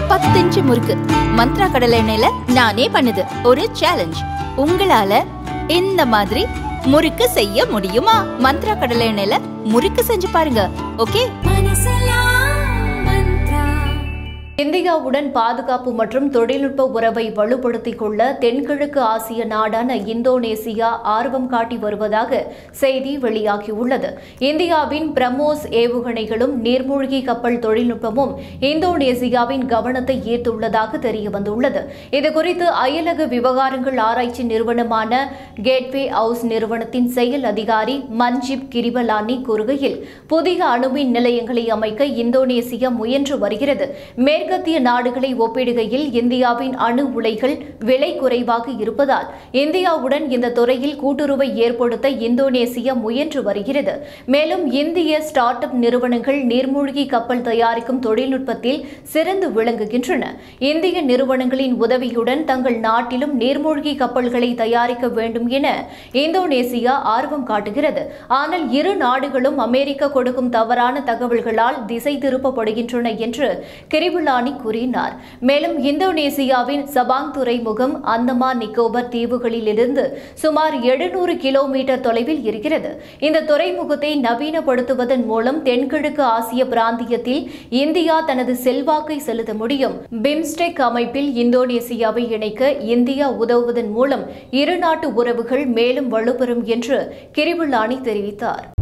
பத்து இன்ச்சு முறுக்கு மந்த்ரா கடலை எண்ணெயில நானே பண்ணுது ஒரு சேலஞ்ச் உங்களால இந்த மாதிரி முறுக்கு செய்ய முடியுமா மந்த்ரா கடலை எண்ணெயில முறுக்கு செஞ்சு பாருங்க ஓகே இந்தியாவுடன் பாதுகாப்பு மற்றும் தொழில்நுட்ப உறவை வலுப்படுத்திக் கொள்ள தென்கிழக்கு ஆசிய நாடான இந்தோனேசியா ஆர்வம் காட்டி வருவதாக செய்தி வெளியாகியுள்ளது இந்தியாவின் பிரம்மோஸ் ஏவுகணைகளும் நீர்மூழ்கி கப்பல் தொழில்நுட்பமும் இந்தோனேசியாவின் கவனத்தை ஈர்த்துள்ளதாக தெரியவந்துள்ளது இதுகுறித்து அயலக விவகாரங்கள் ஆராய்ச்சி நிறுவனமான கேட்வே ஹவுஸ் நிறுவனத்தின் செயல் அதிகாரி மன்ஜிப் கிரிபலானி கூறுகையில் புதிய அணுமின் நிலையங்களை அமைக்க இந்தோனேசியா முயன்று வருகிறது மேற்கத்திய நாடுகளை ஒப்பிடுகையில் இந்தியாவின் அணு உலைகள் விலை குறைவாக இருப்பதால் இந்தியாவுடன் இந்த துறையில் கூட்டுறவை ஏற்படுத்த இந்தோனேசியா முயன்று வருகிறது மேலும் இந்திய ஸ்டார்ட் அப் நிறுவனங்கள் நீர்மூழ்கி கப்பல் தயாரிக்கும் தொழில்நுட்பத்தில் சிறந்து விளங்குகின்றன இந்திய நிறுவனங்களின் உதவியுடன் தங்கள் நாட்டிலும் நீர்மூழ்கி கப்பல்களை தயாரிக்க வேண்டும் என இந்தோனேசியா ஆர்வம் காட்டுகிறது ஆனால் இரு நாடுகளும் அமெரிக்கா கொடுக்கும் தவறான தகவல்களால் திசை திருப்பப்படுகின்றன என்று கிரிபுலானி கூறினார் மேலும் இந்தோனேசியாவின் சபாங் துறைமுகம் அந்தமான் நிக்கோபர் தீவுகளிலிருந்து சுமார் எழுநூறு கிலோமீட்டர் தொலைவில் இருக்கிறது இந்த துறைமுகத்தை நவீனப்படுத்துவதன் மூலம் தென்கிழக்கு ஆசிய பிராந்தியத்தில் இந்தியா தனது செல்வாக்கை செலுத்த முடியும் பிம்ஸ்டெக் அமைப்பில் இந்தோனேசியாவை இணைக்க இந்தியா உதவுவதன் மூலம் இரு நாட்டு உறவுகள் மேலும் வலுப்பெறும் என்று கிரிபுலானி தெரிவித்தார்